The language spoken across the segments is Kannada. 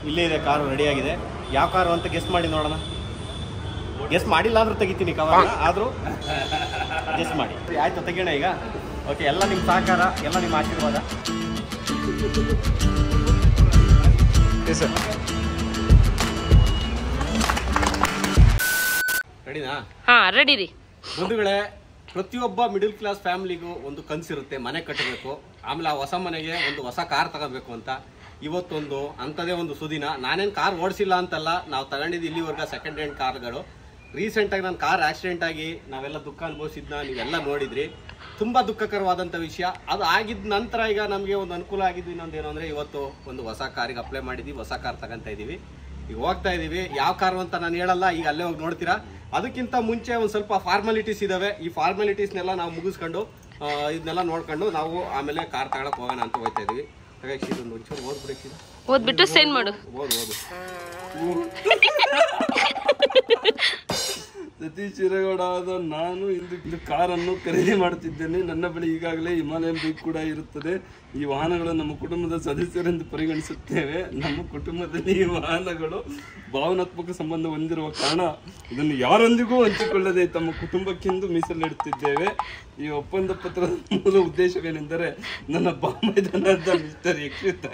ಇಲ್ಲೇ ಇದೆ ಕಾರು ರೆಡಿಯಾಗಿದೆ ಯಾವ ಕಾರು ಅಂತ ಗೆಸ್ಟ್ ಮಾಡಿ ನೋಡೋಣ ಗೆಸ್ಟ್ ಮಾಡಿಲ್ಲ ಅಂದ್ರೂ ತೆಗಿತೀನಿ ಕವರ್ ಆದರೂ ಗೆಸ್ಟ್ ಮಾಡಿ ಆಯ್ತು ತೆಗಿಯೋಣ ಈಗ ಓಕೆ ಎಲ್ಲ ನಿಮ್ಮ ಸಹಕಾರ ಎಲ್ಲ ನಿಮ್ಮ ಆಶೀರ್ವಾದ ಸರ್ ರೆಡಿನಾ ಹಾ ರೆಡಿ ರೀ ಬಂಧುಗಳೇ ಪ್ರತಿಯೊಬ್ಬ ಮಿಡಿಲ್ ಕ್ಲಾಸ್ ಫ್ಯಾಮಿಲಿಗೂ ಒಂದು ಕನಸಿರುತ್ತೆ ಮನೆ ಕಟ್ಟಬೇಕು ಆಮೇಲೆ ಆ ಹೊಸ ಮನೆಗೆ ಒಂದು ಹೊಸ ಕಾರ್ ತಗೋಬೇಕು ಅಂತ ಇವತ್ತೊಂದು ಅಂಥದೇ ಒಂದು ಸುದಿನ ನಾನೇನು ಕಾರ್ ಓಡಿಸಿಲ್ಲ ಅಂತಲ್ಲ ನಾವು ತಗೊಂಡಿದ್ದು ಇಲ್ಲಿವರೆಗೆ ಸೆಕೆಂಡ್ ಹ್ಯಾಂಡ್ ಕಾರ್ಗಳು ರೀಸೆಂಟಾಗಿ ನನ್ನ ಕಾರ್ ಆಕ್ಸಿಡೆಂಟ್ ಆಗಿ ನಾವೆಲ್ಲ ದುಃಖ ಅನುಭವಿಸಿದ್ನ ನೀವೆಲ್ಲ ನೋಡಿದ್ರಿ ತುಂಬ ದುಃಖಕರವಾದಂಥ ವಿಷಯ ಅದು ಆಗಿದ್ದ ನಂತರ ಈಗ ನಮಗೆ ಒಂದು ಅನುಕೂಲ ಆಗಿದ್ದು ಇನ್ನೊಂದು ಏನು ಅಂದರೆ ಇವತ್ತು ಒಂದು ಹೊಸ ಕಾರಿಗೆ ಅಪ್ಲೈ ಮಾಡಿದ್ದೀವಿ ಹೊಸ ಕಾರ್ ತಗೊಂತ ಇದ್ದೀವಿ ಈಗ ಹೋಗ್ತಾ ಇದೀವಿ ಯಾವ ಕಾರು ಅಂತ ನಾನು ಹೇಳಲ್ಲ ಈಗ ಅಲ್ಲೇ ಹೋಗಿ ನೋಡ್ತೀರಾ ಅದಕ್ಕಿಂತ ಮುಂಚೆ ಒಂದು ಸ್ವಲ್ಪ ಫಾರ್ಮಾಲಿಟೀಸ್ ಇದಾವೆ ಈ ಫಾರ್ಮಾಲಿಟೀಸ್ನೆಲ್ಲ ನಾವು ಮುಗಿಸ್ಕೊಂಡು ಆ, ಇದನ್ನೆಲ್ಲ ನೋಡ್ಕೊಂಡು ನಾವು ಆಮೇಲೆ ಕಾರ್ ತಗೊಳಕ್ ಹೋಗೋಣ ಅಂತ ಹೋಗ್ತಾ ಇದೀವಿ ಹಾಗಾಗಿ ಇದೊಂದು ಒಂಚೂರು ಓದ್ಬಿಡಕ್ಕೆ ಓದ್ಬಿಟ್ಟು ಸೈನ್ ಮಾಡು ಓದು ಓದು ಸತೀಶ್ ಹಿರೇಗೌಡ ಆದ ನಾನು ಇಂದು ಇಂದು ಕಾರನ್ನು ಖರೀದಿ ಮಾಡುತ್ತಿದ್ದೇನೆ ನನ್ನ ಬಳಿ ಈಗಾಗಲೇ ಹಿಮಾಲಯನ್ ಬೈಕ್ ಕೂಡ ಇರುತ್ತದೆ ಈ ವಾಹನಗಳು ನಮ್ಮ ಕುಟುಂಬದ ಸದಸ್ಯರೆಂದು ಪರಿಗಣಿಸುತ್ತೇವೆ ನಮ್ಮ ಕುಟುಂಬದಲ್ಲಿ ಈ ವಾಹನಗಳು ಭಾವನಾತ್ಮಕ ಸಂಬಂಧ ಹೊಂದಿರುವ ಕಾರಣ ಇದನ್ನು ಯಾರೊಂದಿಗೂ ಹಂಚಿಕೊಳ್ಳದೆ ತಮ್ಮ ಕುಟುಂಬಕ್ಕೆಂದು ಮೀಸಲಿಡುತ್ತಿದ್ದೇವೆ ಈ ಒಪ್ಪಂದ ಪತ್ರದ ಮೂಲ ಉದ್ದೇಶವೇನೆಂದರೆ ನನ್ನ ಬಾಮೈದನಾದ ಮಿಸ್ಟರ್ ಯಕ್ಷಿತ್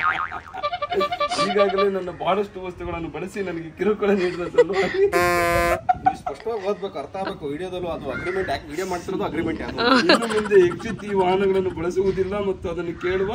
ಈಗಾಗಲೇ ನನ್ನ ಬಹಳಷ್ಟು ವಸ್ತುಗಳನ್ನು ಬಳಸಿ ನನಗೆ ಕಿರುಕುಳ ನೀಡಿದ ಸಲುವಾಗಿ ನೀವು ಸ್ಪಷ್ಟವಾಗಿ ಓದ್ಬೇಕು ಅರ್ಥ ಆಗಬೇಕು ವಿಡಿಯೋದಲ್ಲೂ ಅದು ಅಗ್ರಿಮೆಂಟ್ ಯಾಕೆ ವಿಡಿಯೋ ಮಾಡ್ತಿರೋದು ಅಗ್ರಿಮೆಂಟ್ ಯಾವುದು ಇನ್ನು ಮುಂದೆ ಎಕ್ಸಿಟ್ ಈ ವಾಹನಗಳನ್ನು ಬಳಸುವುದಿಲ್ಲ ಮತ್ತು ಅದನ್ನು ಕೇಳುವ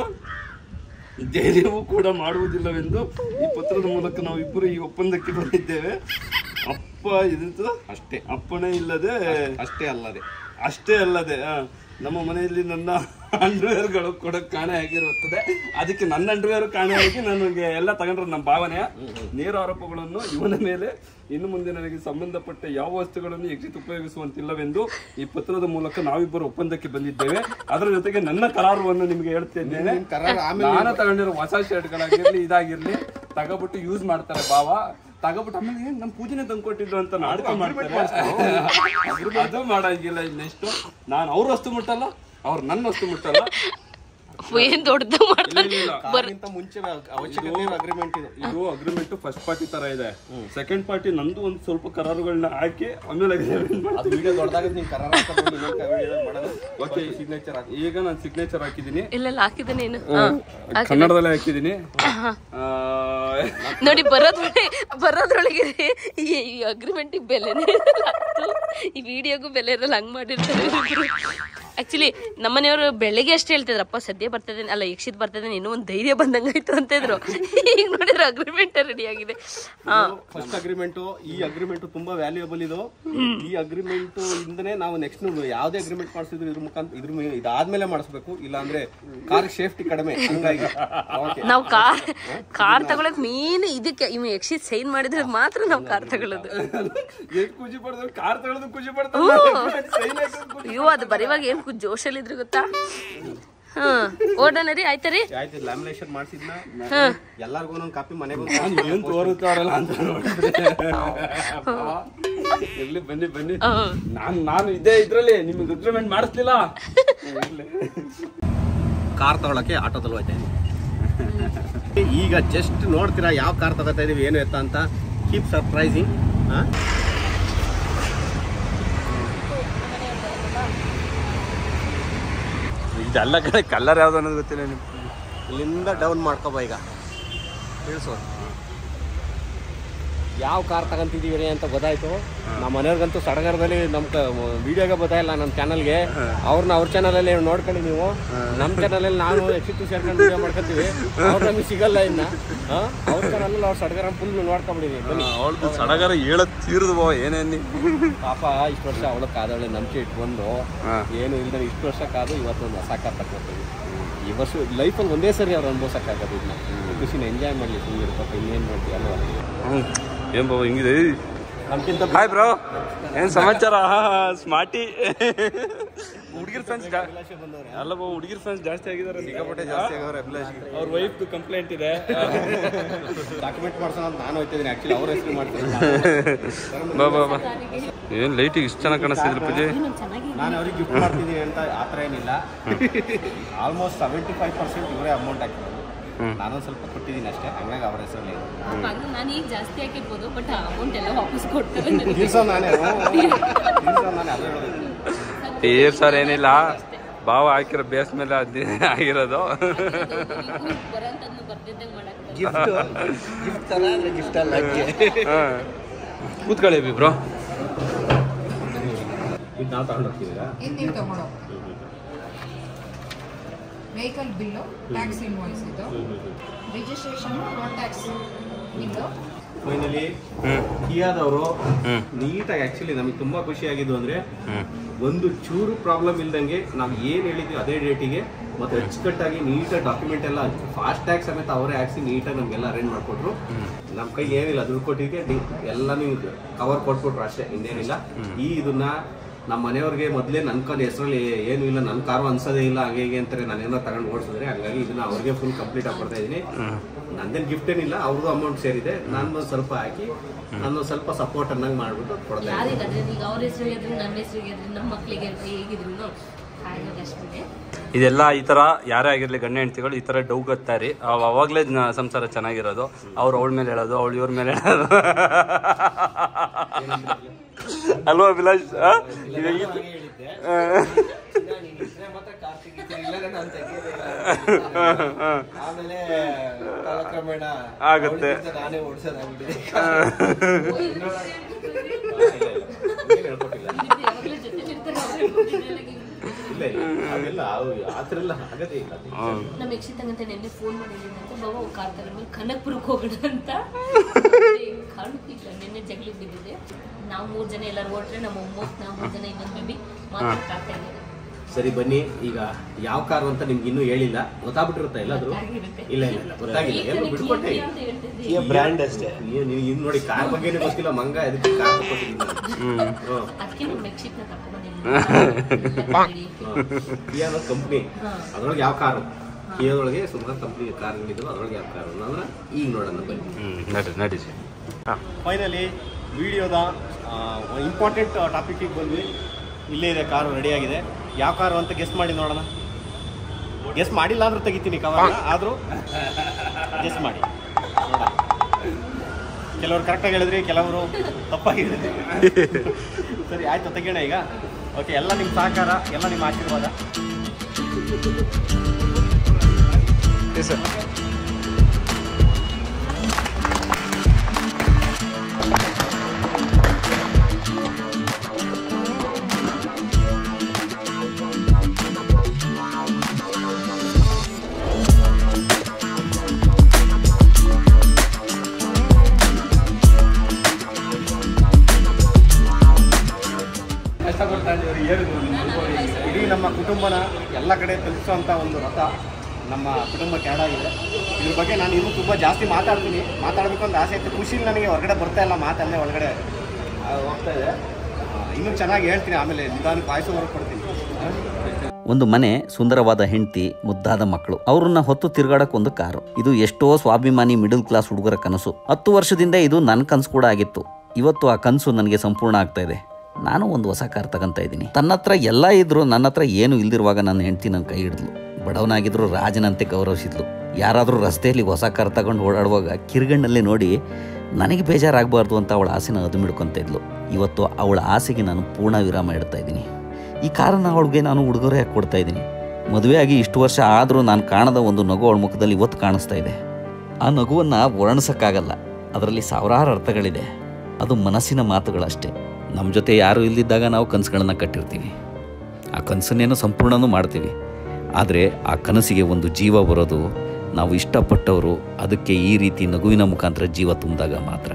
ಧೈರ್ಯವೂ ಕೂಡ ಮಾಡುವುದಿಲ್ಲವೆಂದು ಈ ಪತ್ರದ ಮೂಲಕ ನಾವು ಇಬ್ಬರು ಈ ಒಪ್ಪಂದಕ್ಕೆ ಬಂದಿದ್ದೇವೆ ಅಪ್ಪ ಇದು ಅಷ್ಟೇ ಅಪ್ಪಣೆ ಇಲ್ಲದೆ ಅಷ್ಟೇ ಅಲ್ಲದೆ ಅಷ್ಟೇ ಅಲ್ಲದೆ ಆ, ನಮ್ಮ ಮನೆಯಲ್ಲಿ ನನ್ನ ಅಂಡರ್ವೇರ್ಗಳು ಕೂಡ ಕಾಣೆ ಆಗಿರುತ್ತದೆ ಅದಕ್ಕೆ ನನ್ನ ಅಂಡರ್ವೇರ್ ಕಾಣೆ ಆಗಿ ನನಗೆ ಎಲ್ಲ ತಗೊಂಡ್ರೆ ನಮ್ಮ ಭಾವನೆಯ ನೇರ ಆರೋಪಗಳನ್ನು ಇವನ ಮೇಲೆ ಇನ್ನು ಮುಂದೆ ನನಗೆ ಸಂಬಂಧಪಟ್ಟ ಯಾವ ವಸ್ತುಗಳನ್ನು ಎಕ್ಸಿಟ್ ಉಪಯೋಗಿಸುವಂತಿಲ್ಲವೆಂದು ಈ ಪತ್ರದ ಮೂಲಕ ನಾವಿಬ್ಬರು ಒಪ್ಪಂದಕ್ಕೆ ಬಂದಿದ್ದೇವೆ ಅದರ ಜೊತೆಗೆ ನನ್ನ ಕರಾರುವನ್ನು ನಿಮ್ಗೆ ಹೇಳ್ತಿದ್ದೇನೆ ನಿನ್ ಕರಾರು ಆಮೇಲೆ ನಾನು ತಗೊಂಡಿರೋ ಹೊಸ ಶರ್ಟ್ಗಳಾಗಿರ್ಲಿ ಇದಾಗಿರ್ಲಿ ತಗೋಬಿಟ್ಟು ಯೂಸ್ ಮಾಡ್ತಾರೆ ಬಾವ ತಗೋಬಿಟ್ಟು ಆಮೇಲೆ ಏನ್ ನಮ್ಮ ಪೂಜೆನೆ ತಂದ್ಕೊಟ್ಟಿದ್ರು ಅಂತ ನಾಟಕ ಮಾಡ್ತಾರೆ ಅದು ಮಾಡಂಗಿಲ್ಲ ನೆಕ್ಸ್ಟ್ ನಾನು ಅವ್ರ ವಸ್ತು ಮುಟ್ಟಲ್ಲ ಅವ್ರು ನನ್ನ ವಸ್ತು ಮುಟ್ಟಲ್ಲ ಏನ್ ದೊಡ್ಡದು ಮಾಡ್ತಾರೆ ಕಾರ್ಗಿಂತ ಮುಂಚೆ ಅವಶ್ಯಕತೆ ಅಗ್ರಿಮೆಂಟ್ ಇದು ಇದು ಅಗ್ರಿಮೆಂಟ್ ಫಸ್ಟ್ ಪಾರ್ಟಿ ತರ ಇದೆ ಸೆಕೆಂಡ್ ಪಾರ್ಟಿ ನಂದು ಒಂದು ಸ್ವಲ್ಪ ಕರಾರುಗಳನ್ನ ಹಾಕಿ ಆಮೇಲೆ agreement ಮಾಡಿ ಅದು ವಿಡಿಯೋ ದೊಡ್ಡದಾಗ ನೀನು ಕರಾರ ಹಾಕೊಂಡು ಇನ್ನೊಂದು ವಿಡಿಯೋ ಮಾಡೋದು ಓಕೆ ಸಿಗ್ನೇಚರ್ ಹಾಕಿ ಈಗ ನಾನು ಸಿಗ್ನೇಚರ್ ಹಾಕಿದ್ದೀನಿ ಇಲ್ಲೆಲ್ಲ ಹಾಕಿದ ನೀನು ಕನ್ನಡದಲ್ಲೇ ಹಾಕಿದ್ದೀನಿ ಆ, ನೋಡಿ ಬರೋದ್ರೊಳಗೆ ಬರೋದ್ರೊಳಗೆ ಈ ಅಗ್ರಿಮೆಂಟ್ ಬೆಲೆನೇ ಇರಲ್ಲ. ಈ ವಿಡಿಯೋಗೂ ಬೆಲೆ ಇರಲ್ಲ ಹಂಗ್ ಮಾಡಿರ್ತಾರೆ ಆಕ್ಚುಲಿ ನಮ್ಮನೆಯವರು ಬೆಳಗ್ಗೆ ಅಷ್ಟೇ ಹೇಳ್ತಿದ್ರಪ್ಪ ಸದ್ಯ ಬರ್ತದೆ ಅಲ್ಲ ಯಕ್ಷಿತ್ ಬರ್ತದೆ ಇನ್ನೂ ಒಂದು ಧೈರ್ಯ ಬಂದಂಗಾಯ್ತು ಅಂತಿದ್ರು ಈಗ ನೋಡಿದ್ರೆ ಅಗ್ರಿಮೆಂಟ್ ರೆಡಿ ಆಗಿದೆ ಹಾ ಫಸ್ಟ್ ಅಗ್ರಿಮೆಂಟ್ ಈ ಅಗ್ರಿಮೆಂಟ್ ತುಂಬಾ ವ್ಯಾಲ್ಯೂಯಬಲ್ ಇದು ಈ ಅಗ್ರಿಮೆಂಟ್ ಇಂದನೇ ನಾವು ನೆಕ್ಸ್ಟ್ ಯಾವ್ದೇ ಅಗ್ರಿಮೆಂಟ್ ಮಾಡಿಸಿದ್ರು ಇದ್ರ ಮುಖಾಂತರ ಇದ್ರ ಮೇಲೆ ಇದಾದ್ಮೇಲೆ ಮಾಡಿಸ್ಬೇಕು ಇಲ್ಲ ಅಂದ್ರೆ ಕಾರ್ ಸೇಫ್ಟಿ ಕಡಿಮೆ ಹಂಗಾಗಿ ಓಕೆ ನಾವು ಕಾರ್ ಕಾರ್ ತಗೊಳಕ್ ಮೇನ್ ಇದಕ್ಕೆ ಇವ್ ಯಕ್ಷಿತ್ ಸೈನ್ ಮಾಡಿದ್ರೆ ಮಾತ್ರ ನಾವು ಕಾರ್ ತಗೊಳ್ಳೋದು ಎಷ್ಟ್ ಖುಷಿ ಪಡ್ತಾರೆ ಕಾರ್ ತಗೊಳ್ಳೋದು ಖುಷಿ ಪಡ್ತಾರೆ ಅಯ್ಯೋ ಅದು ಬರೀವಾಗ ಏನ್ ಕು- ಜೋಶಲ್ಲಿದ್ರು ಗೊತ್ತಾ ಹಾ ಓಡೋಣ ರೀ ಆಯ್ತಾ ರೀ ಆಯ್ತು ಲ್ಯಾಮಿನೇಷನ್ ಮಾಡಿಸಿದ್ನ ಹಾ ಎಲ್ಲಾರ್ಗು ಒಂದೊಂದು ಕಾಪಿ ಮನೆಗೆ ಏನ್ ತೋರುತ್ತಾರಲ್ಲ ಅಂತ ನೋಡಿದ್ರೆ ಇರ್ಲಿ ಬನ್ನಿ ಬನ್ನಿ ನಾನ್ ನಾನು ಇದೇ ಇದ್ರಲ್ಲಿ ನಿಮ್ಗೆ ಅಗ್ರಿಮೆಂಟ್ ಮಾಡಿಸ್ಲಿಲ್ಲ ಇರ್ಲಿ. ಕಾರ್ ತಗೊಳಕ್ಕೆ ಆಟೋದಲ್ಲಿ ಹೋಯ್ತಾ ಇದ್ದೀವಿ ಈಗ ಜಸ್ಟ್ ನೋಡ್ತೀರಾ ಯಾವ ಕಾರ್ ತಗೋತಾ ಇದೀವಿ ಏನು ಎತ್ತ ಅಂತ ಕೀಪ್ ಸರ್ಪ್ರೈಸಿಂಗ್ ಇದೆಲ್ಲ ಕಡೆ ಕಲರ್ ಯಾವ್ದು ಅನ್ನೋದು ಗೊತ್ತಿಲ್ಲ ನಿಮ್ಗೆ ಇಲ್ಲಿಂದ ಡೌನ್ ಮಾಡ್ಕೊಬ ಈಗ ತಿಳಿಸು ಯಾವ ಕಾರ್ ತಗೊಂತಿದೀವಿ ಅಂತ ಗೊತ್ತಾಯ್ತು ನಮ್ಮ ಮನೆಯವ್ರಿಗಂತೂ ಸಡಗರದಲ್ಲಿ ನಮ್ಮ ವಿಡಿಯೋಗೆ ಗೊತ್ತಾಯಿಲ್ಲ ನಮ್ಮ ಚಾನಲ್ಗೆ ಅವ್ರನ್ನ ಅವ್ರ ಚಾನಲಲ್ಲಿ ನೋಡ್ಕೊಳ್ಳಿ ನೀವು ನಮ್ಮ ಚಾನಲಲ್ಲಿ ನಾನು ಎಕ್ಸಿಟ್ಟು ಸೇರ್ಕೊಂಡು ವಿಡಿಯೋ ಮಾಡ್ಕೊತೀವಿ ಅವ್ರು ನಮಗೆ ಸಿಗಲ್ಲ ಇನ್ನ ಆ? ಅವ್ರ ಚಾನಲಲ್ಲಿ ಅವ್ರು ಸಡಗರ ಫುಲ್ ನೋಡ್ಕೊಂಬಿಡಿವಿ ಬನ್ನಿ ಅವಳದು ಸಡಗರ ಹೇಳದ್ ತೀರ್ದು ಬೋ ಏನೇನಿ ಪಾಪ ಇಷ್ಟು ವರ್ಷ ಅವಳ ಕಾದವಳೆ ನಂಬಿಕೆ ಇಟ್ಕೊಂಡು ಏನು ಇಲ್ದೇ ಇಷ್ಟು ವರ್ಷ ಕಾದು ಇವತ್ತೊಂದು ಹೊಸ ಕಾರ್ ತಗೊಳ್ತೀವಿ ಈ ವರ್ಷ ಲೈಫಲ್ಲಿ ಒಂದೇ ಸರಿ ಅವ್ರು ಅನುಭವಿಸೋಕ್ಕಾಗೋದು ಇದನ್ನ ಖುಷಿನ ಎಂಜಾಯ್ ಮಾಡಲಿ ಸುಮ್ಮನೆ ಪಾಪ ಇನ್ನೇನು ಮಾಡ್ತೀವಿ ಅಲ್ವಾ ಏನ್ ಬಾಬು ಹಿಂಗಿದೆ ನಮ್ಗಿಂತ ಹಾಯ್ ಬ್ರೋ ಏನ್ ಸಮಾಚಾರ ಸ್ಮಾರ್ಟಿ ಹುಡುಗಿರ್ ಫ್ರೆಂಡ್ಸ್ ಅಲ್ಲ ಬಾ ಹುಡುಗಿರ್ ಫ್ರೆಂಡ್ಸ್ ಜಾಸ್ತಿ ಆಗಿದ್ದಾರೆ ಸಿಕ್ಕಾಪಟ್ಟೆ ಜಾಸ್ತಿ ಆಗವ್ರೆ ಅಭಿಲಾಷ್ ಅವ್ರ ವೈಫ್ ಕಂಪ್ಲೇಂಟ್ ಇದೆ ಡಾಕ್ಯುಮೆಂಟ್ ಮಾಡ್ಸೋಣ ಅಂತ ನಾನು ಹೋಗ್ತಿದ್ದೀನಿ ಆ್ಯಕ್ಚುಲಿ ಅವ್ರ ಹೆಸರು ಮಾಡ್ತೀನಿ ಬಾ ಬಾ ಬಾ ಏನ್ ಲೈಟಿಗೆ ಇಷ್ಟು ಚೆನ್ನಾಗಿ ಕಾಣಿಸ್ತಿದ್ರು ಪೂಜೆ ನಾನು ಅವ್ರಿಗೆ ಗಿಫ್ಟ್ ಮಾಡ್ತಿದ್ದೀನಿ ಅಂತ ಆ ಥರ ಏನಿಲ್ಲ ಆಲ್ಮೋಸ್ಟ್ ಸೆವೆಂಟಿ ಫೈವ್ ಪರ್ಸೆಂಟ್ ಇವರೇ ಅಮೌಂಟ್ ಹಾಕಿರೋದು ನಾನೊಂದು ಸ್ವಲ್ಪ ಕೊಟ್ಟಿದ್ದೀನಿ ಅಷ್ಟೇ ಹಂಗಾಗಿ ಅವ್ರ ಹೆಸರಲ್ಲಿ ನಾನು ಈಗ ಜಾಸ್ತಿ ಹಾಕಿರ್ಬೋದು ಬಟ್ ಅಮೌಂಟ್ ಎಲ್ಲ ವಾಪಸ್ ಕೊಡ್ತಾರೆ ನನಗೆ ದಿವಸ ನಾನೇ ದಿವಸ ನಾನೇ ಅದೇ ಹೇಳೋದು ಈ ಸರ್ ಏನಿಲ್ಲ ಬಾವ ಹಾಕಿರೋ ಬೇಸ್ ಮೇಲೆ ಅದ್ ಆಗಿರೋದು ಬರೋಂಥದ್ನು ಬರ್ದಿದ್ದಂಗೆ ಮಾಡಕ್ಕೆ ಗಿಫ್ಟ್ ಗಿಫ್ಟ್ ತರ ಅಂದ್ರೆ ಗಿಫ್ಟ್ ಅಲ್ಲ ಹಾ. ಕೂತ್ಕೊಳ್ಳಿ ಬ್ರೋ ಇದು ನಾವು ತಗೊಂಡು ಹೋಗ್ತೀರಾ ಇದು ನೀವು ತಗೊಳ್ಳೋ ವೆಹಿಕಲ್ ಬಿಲ್ಲು ಟ್ಯಾಕ್ಸ್ ಇನ್ವಾಯ್ಸ್ ಇದು registration road tax bill finally ಹ್ಮ್ ಕಿಯಾದವರು ಹ್ಮ್. ನೀಟಾಗಿ ಆಕ್ಚುಲಿ ನಮಗೆ ತುಂಬಾ ಖುಷಿ ಆಗಿದ್ದು ಅಂದ್ರೆ ಹ್ಮ್ ಒಂದು ಚೂರು ಪ್ರಾಬ್ಲಮ್ ಇಲ್ದಂಗೆ ನಾವು ಏನು ಹೇಳಿದ್ವಿ ಅದೇ ಡೇಟಿಗೆ ಮತ್ತೆ ಅಚ್ಚುಕಟ್ಟಾಗಿ ನೀಟಾಗಿ ಡಾಕ್ಯುಮೆಂಟ್ ಎಲ್ಲ ಫಾಸ್ಟ್ ಟ್ಯಾಗ್ ಸಮೇತ ಅವರೇ ಹಾಕ್ಸಿ ನೀಟಾಗಿ ನಮಗೆಲ್ಲ ಅರೇಂಜ್ ಮಾಡಿಕೊಟ್ರು ನಮ್ಮ ಕೈಗೆ ಏನಿಲ್ಲ ದುಡ್ಡು ಕೊಟ್ಟಿದ್ದಕ್ಕೆ ಎಲ್ಲ ನೀವು ಕವರ್ ಕೊಟ್ಬಿಟ್ರು ಅಷ್ಟೇ ಇನ್ನೇನಿಲ್ಲ ಈ ಇದನ್ನ ನಮ್ಮ ಮನೆಯವ್ರಿಗೆ ಮೊದಲೇ ನನ್ನ ಕಾರ್ ಹೆಸರಲ್ಲಿ ಏನು ಇಲ್ಲ ನನ್ನ ಕಾರು ಅನ್ಸೋದೇ ಇಲ್ಲ ಹಂಗೆ ಹೀಗೆ ಅಂತಾರೆ ನಾನೇನೋ ತಗೊಂಡು ಓಡಿಸಿದ್ರೆ ಹಂಗಾಗಿ ಇದನ್ನ ಅವ್ರಿಗೆ ಫುಲ್ ಕಂಪ್ಲೀಟ್ ಆಗಿ ಕೊಡ್ತಾ ಇದ್ದೀನಿ ನಂದೇನು ಗಿಫ್ಟ್ ಏನಿಲ್ಲ ಅವ್ರದ್ದು ಅಮೌಂಟ್ ಸೇರಿದೆ ನಾನು ಸ್ವಲ್ಪ ಹಾಕಿ ನಾನು ಸ್ವಲ್ಪ ಸಪೋರ್ಟ್ ಅನ್ನಂಗೆ ಮಾಡ್ಬಿಟ್ಟು ಕೊಡ್ತಾ ಇದ್ದೀನಿ ಯಾರಿಲ್ಲ ಅಂದ್ರೆ ಈಗ ಅವ್ರ ಹೆಸರಿಗೆ ಇದ್ರೆ ನನ್ನ ಹೆಸರಿಗೆ ಇದ್ರೆ ನಮ್ಮ ಮಕ್ಳಿಗೆ ಅಂತ ಹೇಗಿದ್ರು ಹಾಗಾಗಿ ಅಷ್ಟೇ ಇದೆಲ್ಲ ಈ ತರ ಯಾರೇ ಆಗಿರ್ಲಿ ಗಂಡ ಹೆಂಡತಿಗಳು ಈ ತರ ಡೌ ಗೊತ್ತಾರೆ ಅವಾಗಲೇ ಸಂಸಾರ ಚೆನ್ನಾಗಿರೋದು ಅವ್ರು ಅವಳ ಮೇಲೆ ಹೇಳೋದು ಅವಳು ಇವ್ರ ಮೇಲೆ ಹೇಳೋದು ಅಲ್ವಾ ಅಭಿಲಾಷ್ ಆ? ಇದು ಹೆಂಗಿತ್ತು? ಆ. ಆಮೇಲೆ ಕಾಲಕ್ರಮೇಣ ಆಗುತ್ತೆ. ಅವ್ಳ ಜೊತೆ ನಾನೇ ಓಡ್ಸೋದಾಗ್ಬಿಟ್ಟಿದೆ ಯಾವಾಗಲೂ ಜೊತೆ ಇರ್ತಾರೆ ಅವ್ರೇ ಗೊತ್ತಿದ್ದೆಲ್ಲ ಹಿಂಗೆ. ಇಲ್ಲ ಇಲ್ಲ ಅದೆಲ್ಲ ಅವು- ಆ ಥರ ಎಲ್ಲ ಆಗದೇ ಇಲ್ಲ ಹ್ಮ್. ನಮ್ಮ ಯಕ್ಷಿತಂಗಂತ ನೆನ್ನೆ ಫೋನ್ ಮಾಡಿದ್ದೀನಿ ಅಂತ ಬಾಬಾ ಕಾರ್ ತಗೊಂಡ್ಮೇಲೆ ಕನಕ್ಪುರಕ್ಕೆ ಹೋಗೋಣ ಅಂತ ಕಾಣುತ್ತಿಲ್ಲ ನಿನ್ನೆ ಜಗಳಿಗೆ ಬಿದ್ದಿದೆ ನಾವು ಮೂರು ಜನ ಎಲ್ಲರೂ ಹೊರಟ್ರೆ ನಮ್ಮ ಅಮ್ಮ ನಾವು ಮೂರು ಜನ ಇನ್ನೊಂದು ಬೇಬಿ ಮಾತಾಡ್ತಾ ಇದ್ದೀವಿ ಸರಿ ಬನ್ನಿ ಈಗ ಯಾವ ಕಾರು ಅಂತ ನಿಮ್ಗೆ ಇನ್ನೂ ಹೇಳಿಲ್ಲ ಗೊತ್ತಾಗ್ಬಿಟ್ಟಿರುತ್ತೆ ಎಲ್ಲಾದ್ರೂ ಗೊತ್ತಾಗಿರುತ್ತೆ. ಇಲ್ಲ ಇಲ್ಲ ಇಲ್ಲ ಗೊತ್ತಾಗಿಲ್ಲ ಈಗ ಎಲ್ಲೂ ನನಗೆ ಬಿಡ್ಕೊಟ್ಟೆ Kia ಅಂತ ಹೇಳ್ತಿದ್ದೆ. ಬ್ರ್ಯಾಂಡ್ ಅಷ್ಟೇ ನೀವು ಇನ್ನು ನೋಡಿ ಕಾರ್ ಬಗ್ಗೆನೇ ಗೊತ್ತಿಲ್ಲ ಮಂಗ ಅದಕ್ಕೆ ಕಾರ್ ತಗೊಟ್ಟಿದ್ದೀನಿ ಅದಕ್ಕೆ ನಮ್ಮ ಯಕ್ಷಿತ್ನ ತಗೊಂಡ್ಬಂದಿದ್ದೀನಿ ಕಿಯಾದ ಕಂಪ್ನಿ ಹಾ. ಅದ್ರೊಳಗೆ ಯಾವ ಕಾರು ಕಿಯಾದೊಳಗೆ ಸುಮಾರು ಕಂಪ್ನಿ ಕಾರ್ಗಳಿದ್ದಾವೆ ಅದ್ರೊಳಗೆ ಯಾವ ಕಾರು ಅನ್ನೋದನ್ನ ಈಗ ನೋಡೋಣ ಬನ್ನಿ ಹ್ಮ್ ನಡಿ ನಡಿ ಹಾಂ ಫೈನಲಿ ವಿಡಿಯೋದ ಇಂಪಾರ್ಟೆಂಟ್ ಟಾಪಿಕ್ಕಿಗೆ ಬಂದ್ವಿ ಇಲ್ಲೇ ಇದೆ ಕಾರು ರೆಡಿಯಾಗಿದೆ ಯಾವ ಕಾರು ಅಂತ ಗೆಸ್ ಮಾಡಿ ನೋಡೋಣ ಗೆಸ್ ಮಾಡಿಲ್ಲ ಅಂದ್ರೆ ತೆಗಿತೀನಿ ಕವರ್ ಆದರೂ ಗೆಸ್ ಮಾಡಿ ನೋಡೋಣ ಕೆಲವರು ಕರೆಕ್ಟಾಗಿ ಹೇಳಿದ್ರಿ ಕೆಲವರು ತಪ್ಪಾಗಿ ಹೇಳಿದ್ರಿ ಸರಿ ಆಯ್ತು ತೆಗಿಯೋಣ ಈಗ ಓಕೆ ಎಲ್ಲ ನಿಮ್ಮ ಸಹಕಾರ ಎಲ್ಲ ನಿಮ್ಮ ಆಶೀರ್ವಾದ ಸರ್ ಕಷ್ಟಪಡ್ತಾ ಇದ್ದೀವಿ ಏನು ಇಡೀ ನಮ್ಮ ಕುಟುಂಬನ ಎಲ್ಲ ಕಡೆ ತಲುಪಿಸೋಂಥ ಒಂದು ರಥ ನಮ್ಮ ಕುಟುಂಬಕ್ಕೆ ಆಗಿದೆ ಇದ್ರ ಬಗ್ಗೆ ನಾನು ಇನ್ನೂ ತುಂಬ ಜಾಸ್ತಿ ಮಾತಾಡ್ತೀನಿ ಮಾತಾಡಬೇಕು ಅಂತ ಆಸೆ ಇತ್ತು ಖುಷಿಲಿ ನನಗೆ ಹೊರಗಡೆ ಬರ್ತಾ ಇಲ್ಲ ಮಾತಲ್ಲೇ ಒಳಗಡೆ ಆ, ಹೋಗ್ತಾ ಇದೆ ಆ, ಇನ್ನೂ ಚೆನ್ನಾಗಿ ಹೇಳ್ತೀನಿ ಆಮೇಲೆ ನಿಧಾನಕ್ಕೆ ವಾಯ್ಸ್ ಹೊರಗೆ ಕೊಡ್ತೀನಿ ಒಂದು ಮನೆ ಸುಂದರವಾದ ಹೆಂಡತಿ ಮುದ್ದಾದ ಮಕ್ಕಳು ಅವ್ರನ್ನ ಹೊತ್ತು ತಿರುಗಾಡಕ್ ಒಂದು ಕಾರು ಇದು ಎಷ್ಟೋ ಸ್ವಾಭಿಮಾನಿ ಮಿಡಲ್ ಕ್ಲಾಸ್ ಹುಡುಗರ ಕನಸು ಹತ್ತು ವರ್ಷದಿಂದ ಇದು ನನ್ನ ಕನಸು ಕೂಡ ಆಗಿತ್ತು ಇವತ್ತು ಆ ಕನಸು ನನಗೆ ಸಂಪೂರ್ಣ ಆಗ್ತಾ ಇದೆ ನಾನು ಒಂದು ಹೊಸ ಕಾರ್ ತಗೊಂತ ಇದ್ದೀನಿ ತನ್ನ ಹತ್ರ ಎಲ್ಲ ಇದ್ರು ನನ್ನ ಹತ್ರ ಏನು ಇಲ್ದಿರುವಾಗ ನನ್ನ ಹೆಂಡತಿ ನನ್ನ ಕೈ ಹಿಡಿದ್ಲು ಬಡವನಾಗಿದ್ರು ರಾಜನಂತೆ ಗೌರವಿಸಿದ್ಲು ಯಾರಾದರೂ ರಸ್ತೆಯಲ್ಲಿ ಹೊಸ ಕಾರ್ ತಗೊಂಡು ಓಡಾಡುವಾಗ ಕಿರುಗಣ್ಣಲ್ಲಿ ನೋಡಿ ನನಗೆ ಬೇಜಾರಾಗಬಾರ್ದು ಅಂತ ಅವಳ ಆಸೆನ ಅದು ಮಿಡ್ಕೊತ ಇದ್ಲು ಇವತ್ತು ಅವಳ ಆಸೆಗೆ ನಾನು ಪೂರ್ಣ ವಿರಾಮ ಇಡ್ತಾ ಇದ್ದೀನಿ ಈ ಕಾರನ್ನು ಅವಳಿಗೆ ನಾನು ಉಡುಗೊರೆಯಾಗಿ ಕೊಡ್ತಾ ಇದ್ದೀನಿ ಮದುವೆಯಾಗಿ ಇಷ್ಟು ವರ್ಷ ಆದರೂ ನಾನು ಕಾಣದ ಒಂದು ನಗು ಅವಳ ಮುಖದಲ್ಲಿ ಇವತ್ತು ಕಾಣಿಸ್ತಾ ಇದೆ ಆ ನಗುವನ್ನು ವರ್ಣಿಸೋಕ್ಕಾಗಲ್ಲ ಅದರಲ್ಲಿ ಸಾವಿರಾರು ಅರ್ಥಗಳಿದೆ ಅದು ಮನಸ್ಸಿನ ಮಾತುಗಳಷ್ಟೇ ನಮ್ಮ ಜೊತೆ ಯಾರೂ ಇಲ್ದಿದ್ದಾಗ ನಾವು ಕನಸುಗಳನ್ನ ಕಟ್ಟಿರ್ತೀವಿ ಆ ಕನಸನ್ನೇನೋ ಸಂಪೂರ್ಣನೂ ಮಾಡ್ತೀವಿ ಆದರೆ ಆ ಕನಸಿಗೆ ಒಂದು ಜೀವ ಬರೋದು ನಾವು ಇಷ್ಟಪಟ್ಟವರು ಅದಕ್ಕೆ ಈ ರೀತಿ ನಗುವಿನ ಮುಖಾಂತರ ಜೀವ ತುಂಬಿದಾಗ ಮಾತ್ರ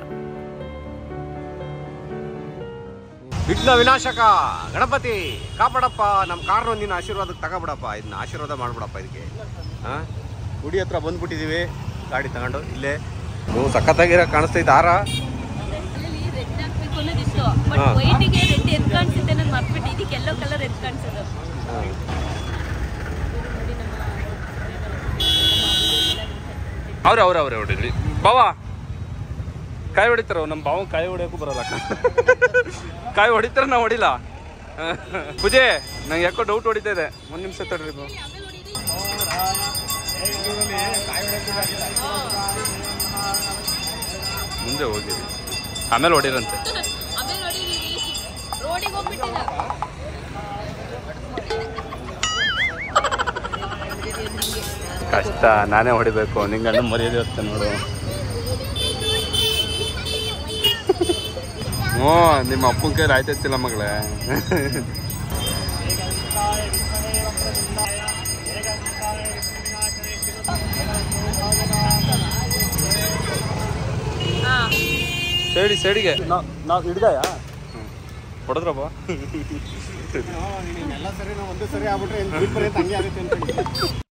ವಿಘ್ನ ವಿನಾಶಕ ಗಣಪತಿ ಕಾಪಾಡಪ್ಪ ನಮ್ಮ ಕಾರ್ನ ನಿನ್ನ ಆಶೀರ್ವಾದಕ್ಕೆ ತಗೋಬಿಡಪ್ಪ ಇದನ್ನ ಆಶೀರ್ವಾದ ಮಾಡ್ಬಿಡಪ್ಪ ಇದಕ್ಕೆ ಹಾಂ ಗುಡಿ ಹತ್ರ ಬಂದ್ಬಿಟ್ಟಿದ್ದೀವಿ ಗಾಡಿ ತಗೊಂಡು ಇಲ್ಲೇ ನೀವು ಸಖತ್ತಾಗಿರೋ ಕಾಣಿಸ್ತೈತೆ ಹಾರ ಅಲ್ಲಿ ರೆಡ್ ಹಾಕ್ಬೇಕು ಅನ್ನೋದಿತ್ತು ಬಟ್ ಹಾ. ವೈಟಿಗೆ ರೆಡ್ ಎದ್ ಕಾಣಿಸುತ್ತೆ ನಾನು ಮರ್ಬಿಟ್ಟು ಇದಕ್ಕೆ ಎಲ್ಲೋ ಕಲರ್ ಎದ್ ಕಾಣಿಸೋದು ಅವ್ರೆ ಅವ್ರೆ ಅವ್ರೆ ಹೊಡಿರಿ ಬಾವಾ ಕಾಯಿ ಹೊಡಿತಾರ ನಮ್ಮ ಬಾವ ಕಾಯಿ ಹೊಡಿಯೋಕ್ಕೂ ಬರಲ್ಲ ಕಾಯಿ ಹೊಡಿತಾರ ನಾವು ಹೊಡಿಲ್ಲ ಪೂಜೆ ನಂಗೆ ಯಾಕೋ ಡೌಟ್ ಹೊಡಿತಾ ಇದೆ ಒಂದು ನಿಮಿಷ ತಡ್ರಿ ಬಾವ. ಮುಂದೆ ಹೋಗಿರಿ ಆಮೇಲೆ ಹೊಡಿರಂತೆ ಆಮೇಲೆ ನೋಡಿ ರೋಡಿಗೆ ಹೋಗ್ಬಿಟ್ಟಿಲ್ಲ ಕಷ್ಟ ನಾನೇ ಹೊಡಿಬೇಕು ನಿಂಗೆ ಅಣ್ಣ ಮರ್ಯಾದೆ ಇರುತ್ತೆ ನೋಡು ಹ್ಞೂ ನಿಮ್ಮ ಅಪ್ಪನ ಕೈಲಿ ಆಯ್ತೈತಿಲ್ಲ ಮಗಳೇ ಸೈಡಿ ಸೈಡಿಗೆ ನಾವು ಹಿಡ್ಗಾಯ ಹೊಡೆದ್ರಪ್ಪ ಎಲ್ಲ ಸರಿ ಒಂದೇ ಸರಿ ಆಗ್ಬಿಟ್ರೆ ಹಂಗೆ ಆಗುತ್ತೆ ಅಂತ